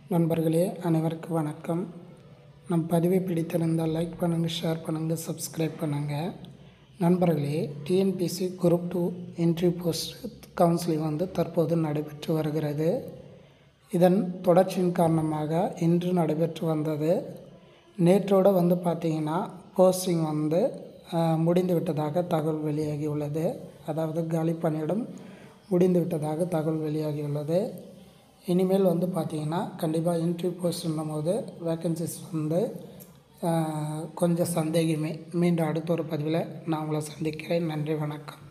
நண்பர்களே அனைவருக்கும் வணக்கம் நம் பதிவை பிடித்திருந்தால் லைக் பண்ணுங்கள் ஷேர் பண்ணுங்கள் சப்ஸ்கிரைப் பண்ணுங்கள் நண்பர்களே T N P S C group two entry post counselling வந்து தற்போது நடைபெற்று வருகிறது இதன் தொடர்ச்சியின் காரணமாக இன்று நடைபெற்று வந்தது நேற்றோடு வந்து பார்த்திங்கன்னா போஸ்டிங் வந்து அஹ், முடிந்து விட்டதாக தகவல் வெளியாகியுள்ளது அதாவது காலி பணியிடம் முடிந்து விட்டதாக தகவல் வெளியாகியுள்ளது இனிமேல் வந்து பார்த்திங்கன்னா கண்டிப்பாக இன்டர்வியூ போஸ்ட்னும் போது வேக்கன்சிஸ் வந்து அஹ், கொஞ்சம் சந்தேகமே மீண்டும் அடுத்த ஒரு பதிவில் நான் உங்களை சந்திக்கிறேன் நன்றி வணக்கம்